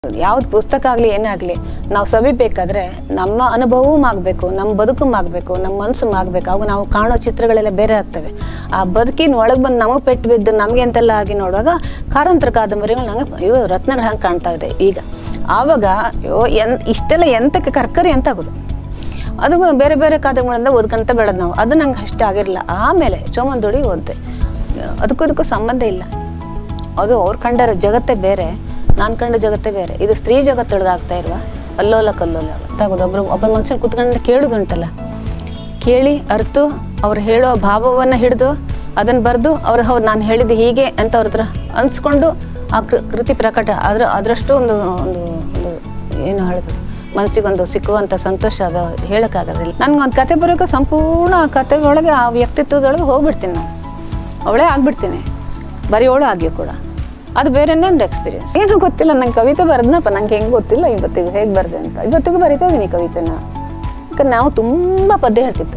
ಯಾವ್ದು ಪುಸ್ತಕ ಆಗಲಿ ಏನೇ ಆಗಲಿ ನಾವು ಸವಿಬೇಕಾದ್ರೆ ನಮ್ಮ ಅನುಭವವೂ ಆಗಬೇಕು ನಮ್ಮ ಬದುಕು ಆಗಬೇಕು ನಮ್ಮ ಮನಸ್ಸು ಆಗಬೇಕು ಅವಾಗ ನಾವು ಕಾಣೋ ಚಿತ್ರಗಳೆಲ್ಲ ಬೇರೆ ಆಗ್ತವೆ ಆ ಬದುಕಿನ ಒಳಗೆ ಬಂದು ನಮಗೆ ಪೆಟ್ಟು ಬಿದ್ದು ನಮಗೆ ಅಂತೆಲ್ಲ ಆಗಿ ನೋಡುವಾಗ ಕಾರಂತರ ಕಾದಂಬರಿಗಳು ನಂಗೆ ಅಯ್ಯೋ ರತ್ನಗಳು ಹಂಗೆ ಕಾಣ್ತಾ ಇದೆ ಈಗ ಆವಾಗ ಅಯ್ಯೋ ಎನ್ ಇಷ್ಟೆಲ್ಲ ಎಂತಕ್ಕೆ ಕರ್ಕರಿ ಅಂತ ಆಗೋದು ಅದು ಬೇರೆ ಬೇರೆ ಕಾದಂಬರಿಗಳಿಂದ ಓದ್ಕೊಂತ ಬೆಳೆದು ನಾವು ಅದು ನಂಗೆ ಅಷ್ಟೇ ಆಗಿರಲಿಲ್ಲ ಆಮೇಲೆ ಚೋಮಂದೋಡಿ ಓದಿದೆ ಅದಕ್ಕೂ ಇದಕ್ಕೂ ಸಂಬಂಧ ಇಲ್ಲ ಅದು ಅವ್ರು ಕಂಡರ ಜಗತ್ತೇ ಬೇರೆ ನಾನು ಕಂಡ ಜಗತ್ತೇ ಬೇರೆ ಇದು ಸ್ತ್ರೀ ಜಗತ್ತೊಳಗೆ ಆಗ್ತಾ ಇರುವ ಅಲ್ಲೋಲ ಕಲ್ಲೋಲ ಗೊತ್ತಾಗೋದು ಒಬ್ಬರು ಒಬ್ಬ ಮನುಷ್ಯನ ಕುತ್ಕೊಂಡು ಕೇಳೋದುಂಟಲ್ಲ ಕೇಳಿ ಅರ್ತು ಅವ್ರು ಹೇಳೋ ಭಾವವನ್ನು ಹಿಡಿದು ಅದನ್ನು ಬರೆದು ಅವ್ರು ಹೌದು ನಾನು ಹೇಳಿದ್ದು ಹೀಗೆ ಅಂತ ಅವ್ರ ಹತ್ರ ಅನ್ಸ್ಕೊಂಡು ಆ ಕೃ ಕೃತಿ ಪ್ರಕಟ ಅದ್ರ ಅದರಷ್ಟು ಒಂದು ಒಂದು ಒಂದು ಏನು ಹೇಳೋದು ಮನಸ್ಸಿಗೊಂದು ಸಿಕ್ಕುವಂಥ ಸಂತೋಷ ಅದು ಹೇಳೋಕ್ಕಾಗೋದಿಲ್ಲ ನನಗೊಂದು ಕತೆ ಬರೋಕೆ ಸಂಪೂರ್ಣ ಆ ಕತೆ ಒಳಗೆ ಆ ವ್ಯಕ್ತಿತ್ವದೊಳಗೆ ಹೋಗ್ಬಿಡ್ತೀನಿ ನಾನು ಅವಳೇ ಆಗ್ಬಿಡ್ತೀನಿ ಬರೆಯೋಳು ಆಗಿಯೂ ಕೂಡ ಅದು ಬೇರೆನೇ ಒಂದು ಎಕ್ಸ್ಪೀರಿಯನ್ಸ್ ಏನು ಗೊತ್ತಿಲ್ಲ ನಂಗೆ ಕವಿತೆ ಬರೆದ್ನಪ್ಪ ನಂಗೆ ಹೆಂಗೆ ಗೊತ್ತಿಲ್ಲ ಇವತ್ತಿಗೂ ಹೇಗೆ ಬರೆದೆ ಅಂತ ಇವತ್ತಿಗೂ ಬರಿತಾ ಇದ್ದೀನಿ ಕವಿತೆನ ಯಾಕಂದ್ರೆ ನಾವು ತುಂಬ ಪದ್ಯ ಹೇಳ್ತಿದ್ದೆ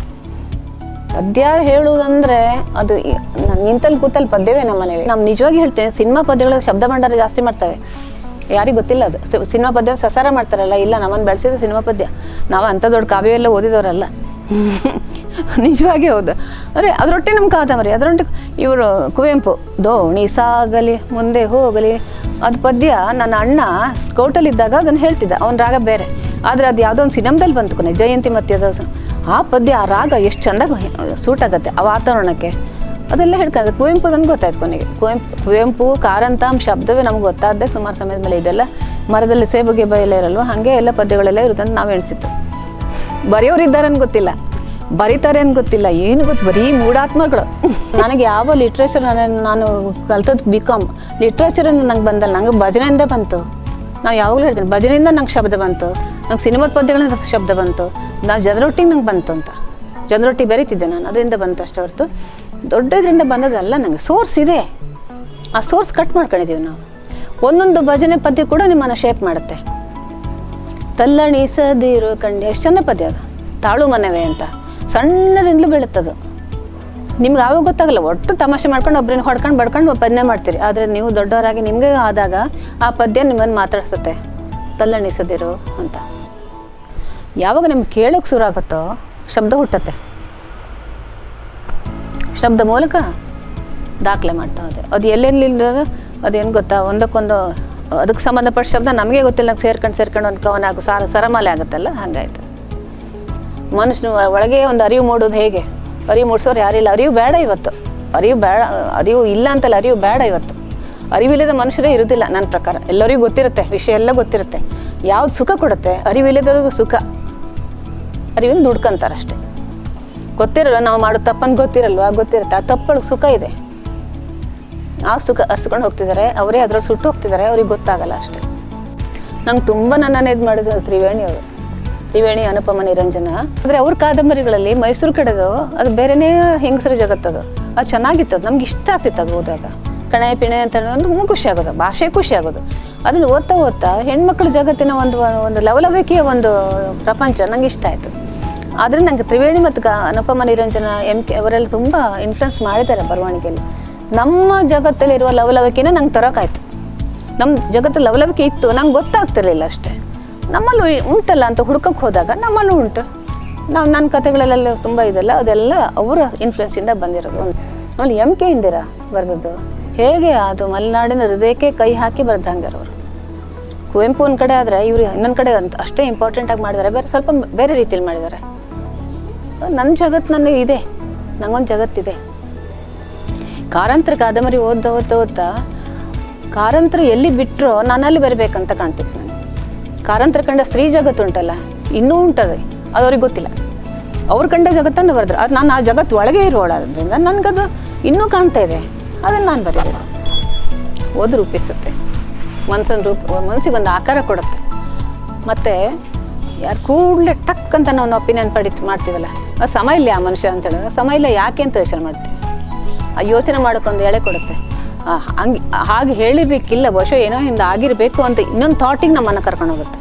ಪದ್ಯ ಹೇಳುವುದಂದ್ರೆ ಅದು ಈ- ನಾನ್ ನಿಂತಲ್ಲಿ ಕೂತಲ್ಲಿ ಪದ್ಯವೇ ನಮ್ಮ ಮನೇಲಿ ನಾವು ನಿಜವಾಗಿ ಹೇಳ್ತೇನೆ ಸಿನಿಮಾ ಪದ್ಯಗಳು ಶಬ್ದ ಭಂಡಾರ ಜಾಸ್ತಿ ಮಾಡ್ತವೆ ಯಾರಿಗೂ ಗೊತ್ತಿಲ್ಲ ಅದು ಸಿ- ಸಿನಿಮಾ ಪದ್ಯ ಸಸಾರ ಮಾಡ್ತಾರಲ್ಲ ಇಲ್ಲ ನಮ್ಮನ್ನು ಬೆಳೆಸಿದ ಸಿನಿಮಾ ಪದ್ಯ ನಾವು ಅಂಥ ದೊಡ್ಡ ಕಾವ್ಯ ಎಲ್ಲ ಓದಿದವರಲ್ಲ ನಿಜವಾಗಿ ಹೌದು ಅರೆ ಅದರೊಟ್ಟೆ ನಮ್ಮ ಕಾದಂಬರಿ ಅದರೊಟ್ಟೆ ಇವರು ಕುವೆಂಪು ದೋಣಿ ಸಾಗಲಿ ಮುಂದೆ ಹೋಗಲಿ ಅದು ಪದ್ಯ ನನ್ನ ಅಣ್ಣ ಸ್ಕೌಟಲ್ಲಿದ್ದಾಗ ಅದನ್ನು ಹೇಳ್ತಿದ್ದ ಅವನ ರಾಗ ಬೇರೆ ಆದರೆ ಅದು ಯಾವುದೋ ಒಂದು ಸಿನಿಮಾದಲ್ಲಿ ಬಂತು ಕೊನೆ ಜಯಂತಿ ಮತ್ತೆ ಅದು ಸ- ಆ ಪದ್ಯ ಆ ರಾಗ ಎಷ್ಟು ಚೆಂದ ಸೂಟ್ ಆಗುತ್ತೆ ಆ ವಾತಾವರಣಕ್ಕೆ ಅದೆಲ್ಲ ಹೇಳ್ಕೊಂಡ್ರೆ ಕುವೆಂಪು ನನಗೆ ಗೊತ್ತಾಯ್ತು ಕೊನೆಗೆ ಕುವೆಂಪು ಕುವೆಂಪು ಕಾರಂತಾಮ್ ಶಬ್ದವೇ ನಮ್ಗೆ ಗೊತ್ತಾದ್ದೆ ಸುಮಾರು ಸಮಯದ ಮೇಲೆ ಇದೆಲ್ಲ ಮರದಲ್ಲಿ ಸೇಬುಗೆ ಬಯಲೇ ಇರಲ್ವ ಹಾಗೆ ಎಲ್ಲ ಪದ್ಯಗಳೆಲ್ಲ ಇರುತ್ತೆ ಅಂತ ನಾವು ಎಣಿಸಿತ್ತು ಬರೆಯೋರು ಇದ್ದಾರೆ ಅಂತ ಗೊತ್ತಿಲ್ಲ ಬರೀತಾರೆ ಅಂತ ಗೊತ್ತಿಲ್ಲ ಏನು ಗೊತ್ತು ಬರೀ ಮೂಢಾತ್ಮಗಳು ನನಗೆ ಯಾವ ಲಿಟ್ರೇಚರ್ ನಾನು ಕಲ್ತದ್ದು ಬಿ ಕಾಮ್ ಲಿಟ್ರೇಚರ್ ನಂಗೆ ಬಂದಲ್ಲ ನಂಗೆ ಭಜನೆಯಿಂದ ಬಂತು ನಾವು ಯಾವಾಗಲೂ ಹೇಳ್ತೀನಿ ಭಜನೆಯಿಂದ ನಂಗೆ ಶಬ್ದ ಬಂತು ನಂಗೆ ಸಿನಿಮಾದ ಪದ್ಯಗಳಿಂದ ಶಬ್ದ ಬಂತು ನಾವು ಜನರೊಟ್ಟಿಗೆ ನಂಗೆ ಬಂತು ಅಂತ ಜನರೊಟ್ಟಿಗೆ ಬೆರೀತಿದ್ದೆ ನಾನು ಅದರಿಂದ ಬಂತು ಅಷ್ಟೇ ಹೊರತು ದೊಡ್ಡ ಇದರಿಂದ ಬಂದದಲ್ಲ ನನಗೆ ಸೋರ್ಸ್ ಇದೆ ಆ ಸೋರ್ಸ್ ಕಟ್ ಮಾಡ್ಕೊಂಡಿದ್ದೀವಿ ನಾವು ಒಂದೊಂದು ಭಜನೆ ಪದ್ಯ ಕೂಡ ನಿಮ್ಮನ್ನು ಶೇಪ್ ಮಾಡುತ್ತೆ ತಲ್ಲಣಿಸದಿರು ಕಂಡು ಎಷ್ಟು ಚಂದ ಪದ್ಯ ಅದು ತಾಳು ಮನವೇ ಅಂತ ಸಣ್ಣದಿಂದಲೂ ಬೀಳುತ್ತದು ನಿಮ್ಗೆ ಆವಾಗ ಗೊತ್ತಾಗಲ್ಲ ಒಟ್ಟು ತಮಾಷೆ ಮಾಡ್ಕೊಂಡು ಒಬ್ರನ್ನ ಹೊಡ್ಕೊಂಡು ಬಡ್ಕೊಂಡು ಪದ್ಯ ಮಾಡ್ತೀರಿ ಆದರೆ ನೀವು ದೊಡ್ಡವರಾಗಿ ನಿಮಗೆ ಆದಾಗ ಆ ಪದ್ಯ ನಿಮ್ಮನ್ನು ಮಾತಾಡ್ಸುತ್ತೆ ತಲ್ಲಣಿಸದಿರು ಅಂತ ಯಾವಾಗ ನಿಮ್ಗೆ ಕೇಳೋಕೆ ಶುರು ಆಗುತ್ತೋ ಶಬ್ದ ಹುಟ್ಟತ್ತೆ ಶಬ್ದ ಮೂಲಕ ದಾಖಲೆ ಮಾಡ್ತಾ ಹೋದೆ ಅದು ಎಲ್ಲೆಲ್ಲಿಂದ ಅದೇನು ಗೊತ್ತಾ ಒಂದಕ್ಕೊಂದು ಅದಕ್ಕೆ ಸಂಬಂಧಪಟ್ಟ ಶಬ್ದ ನಮಗೆ ಗೊತ್ತಿಲ್ಲ ನಂಗೆ ಸೇರ್ಕೊಂಡು ಸೇರ್ಕೊಂಡು ಒಂದು ಕವನ ಆಗು ಸಾರ ಸರಮಾಲೆ ಆಗುತ್ತಲ್ಲ ಹಾಗಾಯ್ತು ಮನುಷ್ಯನ ಒಳಗೆ ಒಂದು ಅರಿವು ಮೂಡೋದು ಹೇಗೆ ಅರಿವು ಮೂಡಿಸೋರು ಯಾರಿಲ್ಲ ಅರಿವು ಬೇಡ ಇವತ್ತು ಅರಿವು ಬೇಡ ಅರಿವು ಇಲ್ಲ ಅಂತಲ್ಲ ಅರಿವು ಬೇಡ ಇವತ್ತು ಅರಿವಿಲ್ಲದ ಮನುಷ್ಯರೇ ಇರೋದಿಲ್ಲ ನನ್ನ ಪ್ರಕಾರ ಎಲ್ಲರಿಗೂ ಗೊತ್ತಿರುತ್ತೆ ವಿಷಯ ಎಲ್ಲ ಗೊತ್ತಿರುತ್ತೆ ಯಾವ್ದು ಸುಖ ಕೊಡುತ್ತೆ ಅರಿವಿಲ್ಲದಿರೋದು ಸುಖ ಅರಿವಿಂದ ದುಡ್ಕೊಂತಾರೆ ಅಷ್ಟೇ ಗೊತ್ತಿರಲ್ಲ ನಾವು ಮಾಡೋ ತಪ್ಪನ್ನು ಗೊತ್ತಿರಲ್ವಾ ಗೊತ್ತಿರುತ್ತೆ ಆ ತಪ್ಪೊಳಗೆ ಸುಖ ಇದೆ ಆ ಸುಖ ಅರ್ಸ್ಕೊಂಡು ಹೋಗ್ತಿದ್ದಾರೆ ಅವರೇ ಅದ್ರಲ್ಲಿ ಸುಟ್ಟು ಹೋಗ್ತಿದ್ದಾರೆ ಅವ್ರಿಗೆ ಗೊತ್ತಾಗಲ್ಲ ಅಷ್ಟೇ ನಂಗೆ ತುಂಬ ನನ್ನನ್ನು ಇದು ಮಾಡಿದ್ರು ತ್ರಿವೇಣಿ ಅವರು ತ್ರಿವೇಣಿ ಅನುಪಮ ನಿರಂಜನ ಆದರೆ ಅವ್ರ ಕಾದಂಬರಿಗಳಲ್ಲಿ ಮೈಸೂರು ಕಡೆದು ಅದು ಬೇರೆನೇ ಹೆಂಗಸರ ಜಗತ್ತದು ಅದು ಚೆನ್ನಾಗಿತ್ತು ಅದು ನಮ್ಗೆ ಇಷ್ಟ ಆಗ್ತಿತ್ತು ಅದು ಓದಾಗ ಕಣೆ ಪಿಣೆ ಅಂತ ಒಂದು ಖುಷಿ ಆಗೋದು ಭಾಷೆ ಖುಷಿ ಆಗೋದು ಅದನ್ನು ಓದ್ತಾ ಓದ್ತಾ ಹೆಣ್ಮಕ್ಳ ಜಗತ್ತಿನ ಒಂದು ಒಂದು ಲವಲವಿಕೆಯ ಒಂದು ಪ್ರಪಂಚ ನಂಗೆ ಇಷ್ಟ ಆಯಿತು ಆದರೆ ನಂಗೆ ತ್ರಿವೇಣಿ ಮತ್ತು ಗ ಅನುಪಮ ನಿರಂಜನ ಎಂ ಕೆ ಅವರೆಲ್ಲ ತುಂಬ ಇನ್ಫ್ಲುಯೆನ್ಸ್ ಮಾಡಿದ್ದಾರೆ ಬರವಣಿಗೆಯಲ್ಲಿ ನಮ್ಮ ಜಗತ್ತಲ್ಲಿರುವ ಲವಲವಿಕೆನ ನಂಗೆ ತರೋಕ್ಕಾಯ್ತು ನಮ್ಮ ಜಗತ್ತಲ್ಲಿ ಲವಲವಿಕೆ ಇತ್ತು ನಂಗೆ ಗೊತ್ತಾಗ್ತಿರ್ಲಿಲ್ಲ ಅಷ್ಟೇ ನಮ್ಮಲ್ಲೂ ಇ- ಉಂಟಲ್ಲ ಅಂತ ಹುಡ್ಕಕ್ಕೆ ಹೋದಾಗ ನಮ್ಮಲ್ಲೂ ಉಂಟು ನಾವು ನನ್ನ ಕತೆಗಳಲ್ಲೆಲ್ಲ ತುಂಬ ಇದೆಲ್ಲ ಅದೆಲ್ಲ ಅವರ ಇನ್ಫ್ಲುಯೆನ್ಸಿಂದ ಬಂದಿರೋದು ಆಮೇಲೆ ಎಂ ಕೆ ಇಂದಿರಾ ಬರೆದದ್ದು ಹೇಗೆ ಅದು ಮಲೆನಾಡಿನ ಹೃದಯಕ್ಕೆ ಕೈ ಹಾಕಿ ಬರ್ದಂಗೆ ಅವರು ಕುವೆಂಪು ಒಂದು ಕಡೆ ಆದರೆ ಇವರು ಇನ್ನೊಂದು ಕಡೆ ಅಂತ ಅಷ್ಟೇ ಇಂಪಾರ್ಟೆಂಟಾಗಿ ಮಾಡಿದ್ದಾರೆ ಬೇರೆ ಸ್ವಲ್ಪ ಬೇರೆ ರೀತಿಯಲ್ಲಿ ಮಾಡಿದ್ದಾರೆ ನನ್ನ ಜಗತ್ತು ನನಗೆ ಇದೆ ನಂಗೊಂದು ಜಗತ್ತಿದೆ ಕಾರಂತರ ಕಾದಂಬರಿ ಓದ್ತಾ ಓದ್ತಾ ಓದ್ತಾ ಕಾರಂತರ ಎಲ್ಲಿ ಬಿಟ್ಟರೋ ನಾನು ಅಲ್ಲಿ ಬರಬೇಕಂತ ಕಾಣ್ತಿತ್ತು ನನಗೆ ಕಾರಂತರ ಕಂಡ ಸ್ತ್ರೀ ಜಗತ್ತು ಉಂಟಲ್ಲ ಇನ್ನೂ ಉಂಟದೆ ಅದು ಅವ್ರಿಗೆ ಗೊತ್ತಿಲ್ಲ ಅವ್ರು ಕಂಡ ಜಗತ್ತನ್ನು ಬರೆದ್ರು ಅದು ನಾನು ಆ ಜಗತ್ತು ಒಳಗೆ ಇರೋಳಾದ್ರಿಂದ ನನಗದು ಇನ್ನೂ ಕಾಣ್ತಾ ಇದೆ ಅದನ್ನು ನಾನು ಬರೀಬೇಕು ಓದು ರೂಪಿಸುತ್ತೆ ಮನ್ಸನ್ನು ರೂಪ ಮನಸ್ಸಿಗೊಂದು ಆಕಾರ ಕೊಡುತ್ತೆ ಮತ್ತು ಯಾರು ಕೂಡಲೇ ಟಕ್ ಅಂತ ನಾವು ಒಪಿನಿಯನ್ ಪಡಿ ಮಾಡ್ತೀವಲ್ಲ ಅದು ಸಮಯ ಇಲ್ಲ ಆ ಮನುಷ್ಯ ಅಂತ ಹೇಳಿದ್ರೆ ಸಮಯ ಇಲ್ಲ ಯಾಕೆ ಅಂತ ಯೋಚನೆ ಮಾಡ್ತೀವಿ ಆ ಯೋಚನೆ ಮಾಡೋಕ್ಕೊಂದು ಎಳೆ ಕೊಡುತ್ತೆ ಆ, ಹಂಗೆ ಹಾಗೆ ಹೇಳಿರ್ಲಿಕ್ಕಿಲ್ಲ ಬಹುಶಃ ಏನೋ ಹಿಂದೆ ಆಗಿರಬೇಕು ಅಂತ ಇನ್ನೊಂದು ಥಾಟಿಗೆ ನಮ್ಮನ್ನು ಕರ್ಕೊಂಡು ಹೋಗುತ್ತೆ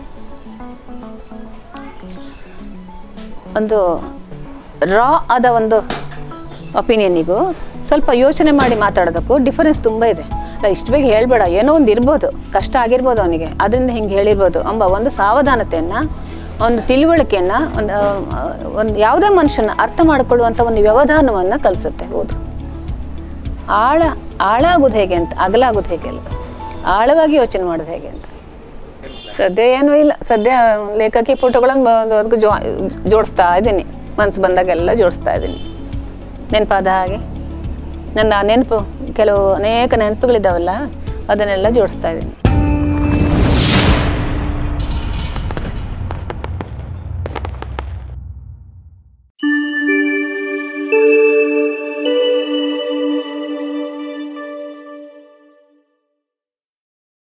ಒಂದು ರಾ ಆದ ಒಂದು ಒಪಿನಿಯನ್ನಿಗೂ ಸ್ವಲ್ಪ ಯೋಚನೆ ಮಾಡಿ ಮಾತಾಡೋದಕ್ಕೂ ಡಿಫರೆನ್ಸ್ ತುಂಬ ಇದೆ ಇಲ್ಲ ಇಷ್ಟು ಬೇಗ ಹೇಳ್ಬೇಡ ಏನೋ ಒಂದು ಇರ್ಬೋದು ಕಷ್ಟ ಆಗಿರ್ಬೋದು ಅವನಿಗೆ ಅದರಿಂದ ಹಿಂಗೆ ಹೇಳಿರ್ಬೋದು ಎಂಬ ಒಂದು ಸಾವಧಾನತೆಯನ್ನು ಒಂದು ತಿಳುವಳಿಕೆಯನ್ನು ಒಂದು ಆ, ಒಂದು ಯಾವುದೇ ಮನುಷ್ಯನ ಅರ್ಥ ಮಾಡಿಕೊಳ್ಳುವಂಥ ಒಂದು ವ್ಯವಧಾನವನ್ನು ಕಲಿಸುತ್ತೆ ಓದು ಆಳ ಆಳ ಆಗೋದು ಹೇಗೆ ಅಂತ ಅಗಲಾಗೋದು ಹೇಗೆ ಅಲ್ಲ ಆಳವಾಗಿ ಯೋಚನೆ ಮಾಡೋದು ಹೇಗೆ ಅಂತ ಸದ್ಯ ಏನೂ ಇಲ್ಲ ಸದ್ಯ ಲೇಖಕಿ ಫೋಟೋಗಳನ್ನು ಅದಕ್ಕೆ ಜೋ ಜೋಡಿಸ್ತಾ ಇದ್ದೀನಿ ಮನ್ಸು ಬಂದಾಗೆಲ್ಲ ಜೋಡಿಸ್ತಾ ಇದ್ದೀನಿ ನೆನಪಾದ ಹಾಗೆ ನನ್ನ ನೆನಪು ಕೆಲವು ಅನೇಕ ನೆನಪುಗಳಿದ್ದಾವಲ್ಲ ಅದನ್ನೆಲ್ಲ ಜೋಡಿಸ್ತಾ ಇದ್ದೀನಿ